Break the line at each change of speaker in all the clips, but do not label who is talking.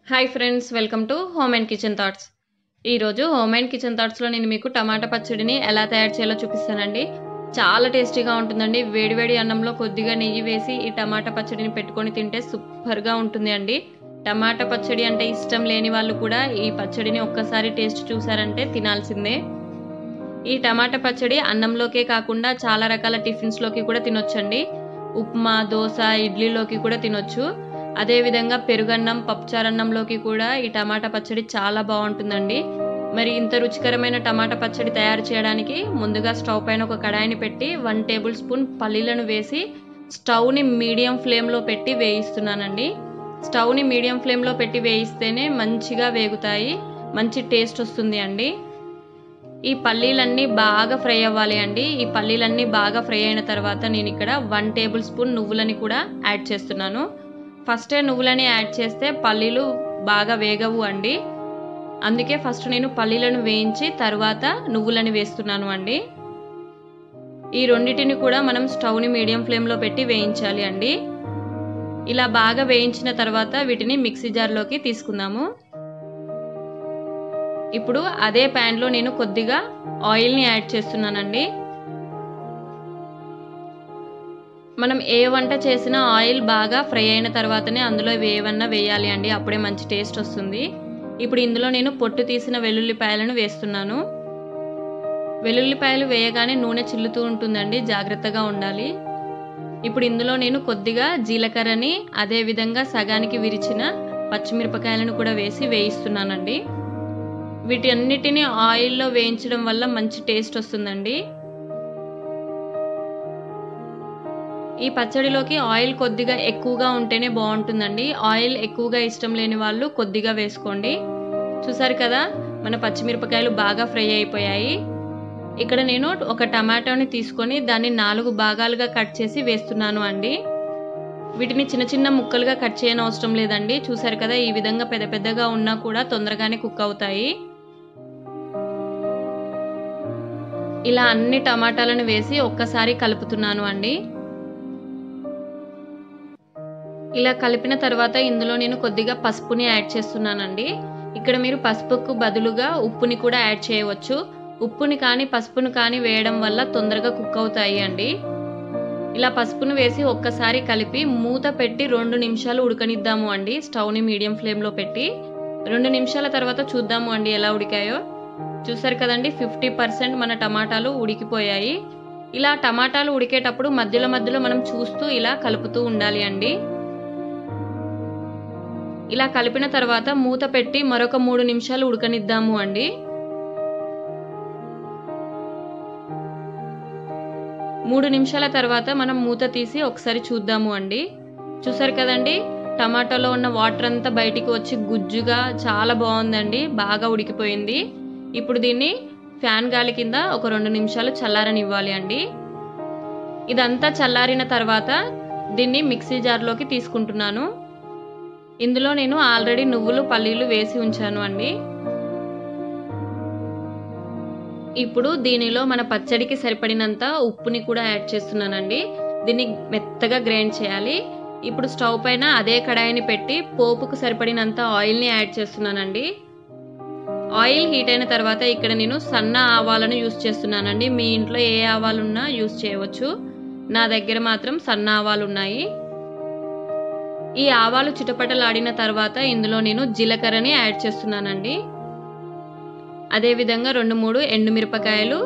hi friends welcome to home and kitchen thoughts ఈరోజు home and kitchen థాట్స్లో నేను మీకు టమాటా పచ్చడిని ఎలా తయారు చేయాలో చూపిస్తానండి చాలా టేస్టీగా ఉంటుందండి వేడివేడి అన్నంలో కొద్దిగా నెయ్యి వేసి ఈ టమాటా పచ్చడిని పెట్టుకొని తింటే సూపర్గా ఉంటుంది అండి టమాటా పచ్చడి అంటే ఇష్టం లేని వాళ్ళు కూడా ఈ పచ్చడిని ఒక్కసారి టేస్ట్ చూసారంటే తినాల్సిందే ఈ టమాటా పచ్చడి అన్నంలోకే కాకుండా చాలా రకాల టిఫిన్స్లోకి కూడా తినొచ్చండి ఉప్మా దోశ ఇడ్లీలోకి కూడా తినొచ్చు అదేవిధంగా పెరుగన్నం పప్పుచారన్నంలోకి కూడా ఈ టమాటా పచ్చడి చాలా బాగుంటుందండి మరి ఇంత రుచికరమైన టమాటా పచ్చడి తయారు చేయడానికి ముందుగా స్టవ్ పైన ఒక కడాయిని పెట్టి వన్ టేబుల్ స్పూన్ పల్లీలను వేసి స్టవ్ని మీడియం ఫ్లేమ్లో పెట్టి వేయిస్తున్నానండి స్టవ్ని మీడియం ఫ్లేమ్లో పెట్టి వేయిస్తేనే మంచిగా వేగుతాయి మంచి టేస్ట్ వస్తుంది అండి ఈ పల్లీలన్నీ బాగా ఫ్రై అవ్వాలి అండి ఈ పల్లీలన్నీ బాగా ఫ్రై అయిన తర్వాత నేను ఇక్కడ వన్ టేబుల్ స్పూన్ నువ్వులని కూడా యాడ్ చేస్తున్నాను ఫస్టే నువ్వులని యాడ్ చేస్తే పల్లీలు బాగా వేగవు అండి అందుకే ఫస్ట్ నేను పల్లీలను వేయించి తర్వాత నువ్వులని వేస్తున్నాను అండి ఈ రెండింటిని కూడా మనం స్టవ్ని మీడియం ఫ్లేమ్లో పెట్టి వేయించాలి అండి ఇలా బాగా వేయించిన తర్వాత వీటిని మిక్సీ జార్లోకి తీసుకుందాము ఇప్పుడు అదే ప్యాన్లో నేను కొద్దిగా ఆయిల్ని యాడ్ చేస్తున్నానండి మనం ఏ వంట చేసినా ఆయిల్ బాగా ఫ్రై అయిన తర్వాతనే అందులో ఏవన్నా వేయాలి అండి అప్పుడే మంచి టేస్ట్ వస్తుంది ఇప్పుడు ఇందులో నేను పొట్టు తీసిన వెల్లుల్లిపాయలను వేస్తున్నాను వెల్లుల్లిపాయలు వేయగానే నూనె చిల్లుతూ ఉంటుందండి జాగ్రత్తగా ఉండాలి ఇప్పుడు ఇందులో నేను కొద్దిగా జీలకర్రని అదేవిధంగా సగానికి విరిచిన పచ్చిమిరపకాయలను కూడా వేసి వేయిస్తున్నానండి వీటి అన్నిటిని ఆయిల్లో వేయించడం వల్ల మంచి టేస్ట్ వస్తుందండి ఈ పచ్చడిలోకి ఆయిల్ కొద్దిగా ఎక్కువగా ఉంటేనే బాగుంటుందండి ఆయిల్ ఎక్కువగా ఇష్టం లేని వాళ్ళు కొద్దిగా వేసుకోండి చూసారు కదా మన పచ్చిమిరపకాయలు బాగా ఫ్రై అయిపోయాయి ఇక్కడ నేను ఒక టమాటోని తీసుకొని దాన్ని నాలుగు భాగాలుగా కట్ చేసి వేస్తున్నాను అండి వీటిని చిన్న చిన్న ముక్కలుగా కట్ చేయని అవసరం లేదండి చూసారు కదా ఈ విధంగా పెద్ద పెద్దగా ఉన్నా కూడా తొందరగానే కుక్ అవుతాయి ఇలా అన్ని టమాటాలను వేసి ఒక్కసారి కలుపుతున్నాను అండి ఇలా కలిపిన తర్వాత ఇందులో నేను కొద్దిగా పసుపుని యాడ్ చేస్తున్నానండి ఇక్కడ మీరు పసుపుకు బదులుగా ఉప్పుని కూడా యాడ్ చేయవచ్చు ఉప్పుని కానీ పసుపుని కానీ వేయడం వల్ల తొందరగా కుక్ అవుతాయి అండి ఇలా పసుపును వేసి ఒక్కసారి కలిపి మూత పెట్టి రెండు నిమిషాలు ఉడకనిద్దాము అండి స్టవ్ని మీడియం ఫ్లేమ్లో పెట్టి రెండు నిమిషాల తర్వాత చూద్దాము అండి ఎలా ఉడికాయో చూసారు కదండి ఫిఫ్టీ పర్సెంట్ మన టమాటాలు ఉడికిపోయాయి ఇలా టమాటాలు ఉడికేటప్పుడు మధ్యలో మధ్యలో మనం చూస్తూ ఇలా కలుపుతూ ఉండాలి అండి ఇలా కలిపిన తర్వాత మూత పెట్టి మరొక మూడు నిమిషాలు ఉడకనిద్దాము అండి మూడు నిమిషాల తర్వాత మనం మూత తీసి ఒకసారి చూద్దాము అండి చూసారు కదండి టమాటాలో ఉన్న వాటర్ అంతా బయటికి వచ్చి గుజ్జుగా చాలా బాగుందండి బాగా ఉడికిపోయింది ఇప్పుడు దీన్ని ఫ్యాన్ గాలి కింద ఒక రెండు నిమిషాలు చల్లారనివ్వాలి అండి ఇదంతా చల్లారిన తర్వాత దీన్ని మిక్సీ జార్లోకి తీసుకుంటున్నాను ఇందులో నేను ఆల్రెడీ నువ్వులు పల్లీలు వేసి ఉంచాను అండి ఇప్పుడు దీనిలో మన పచ్చడికి సరిపడినంత ఉప్పుని కూడా యాడ్ చేస్తున్నానండి దీన్ని మెత్తగా గ్రైండ్ చేయాలి ఇప్పుడు స్టవ్ పైన అదే కడాయిని పెట్టి పోపుకు సరిపడినంత ఆయిల్ని యాడ్ చేస్తున్నానండి ఆయిల్ హీట్ అయిన తర్వాత ఇక్కడ నేను సన్న ఆవాలను యూస్ చేస్తున్నానండి మీ ఇంట్లో ఏ ఆవాలు ఉన్నా యూస్ చేయవచ్చు నా దగ్గర మాత్రం సన్న ఆవాలు ఉన్నాయి ఈ ఆవాలు చిటపటలాడిన తర్వాత ఇందులో నేను జీలకర్రని యాడ్ చేస్తున్నానండి అదేవిధంగా రెండు మూడు ఎండుమిరపకాయలు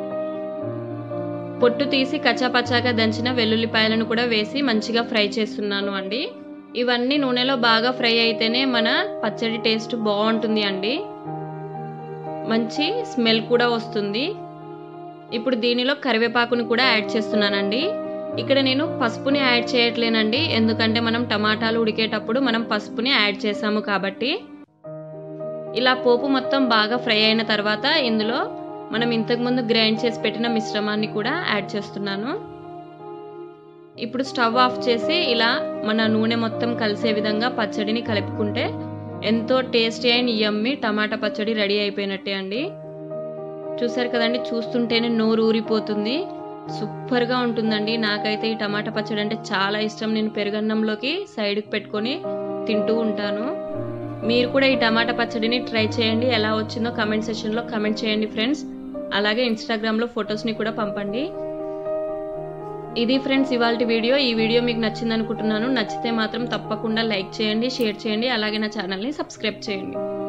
పొట్టు తీసి కచ్చాపచ్చాగా దంచిన వెల్లుల్లిపాయలను కూడా వేసి మంచిగా ఫ్రై చేస్తున్నాను అండి ఇవన్నీ నూనెలో బాగా ఫ్రై అయితేనే మన పచ్చడి టేస్ట్ బాగుంటుంది అండి మంచి స్మెల్ కూడా వస్తుంది ఇప్పుడు దీనిలో కరివేపాకుని కూడా యాడ్ చేస్తున్నానండి ఇక్కడ నేను పసుపుని యాడ్ చేయట్లేనండి ఎందుకంటే మనం టమాటాలు ఉడికేటప్పుడు మనం పసుపుని యాడ్ చేసాము కాబట్టి ఇలా పోపు మొత్తం బాగా ఫ్రై అయిన తర్వాత ఇందులో మనం ఇంతకుముందు గ్రైండ్ చేసి పెట్టిన మిశ్రమాన్ని కూడా యాడ్ చేస్తున్నాను ఇప్పుడు స్టవ్ ఆఫ్ చేసి ఇలా మన నూనె మొత్తం కలిసే విధంగా పచ్చడిని కలుపుకుంటే ఎంతో టేస్టీ అయిన యమ్మి టమాటా పచ్చడి రెడీ అయిపోయినట్టే అండి చూసారు కదండి చూస్తుంటేనే నోరు ఊరిపోతుంది సూపర్గా ఉంటుందండి నాకైతే ఈ టమాటా పచ్చడి అంటే చాలా ఇష్టం నేను పెరుగన్నంలోకి సైడ్కి పెట్టుకొని తింటూ ఉంటాను మీరు కూడా ఈ టమాటా పచ్చడిని ట్రై చేయండి ఎలా వచ్చిందో కమెంట్ సెషన్లో కమెంట్ చేయండి ఫ్రెండ్స్ అలాగే ఇన్స్టాగ్రామ్లో ఫొటోస్ని కూడా పంపండి ఇది ఫ్రెండ్స్ ఇవాళ వీడియో ఈ వీడియో మీకు నచ్చింది అనుకుంటున్నాను నచ్చితే మాత్రం తప్పకుండా లైక్ చేయండి షేర్ చేయండి అలాగే నా ఛానల్ని సబ్స్క్రైబ్ చేయండి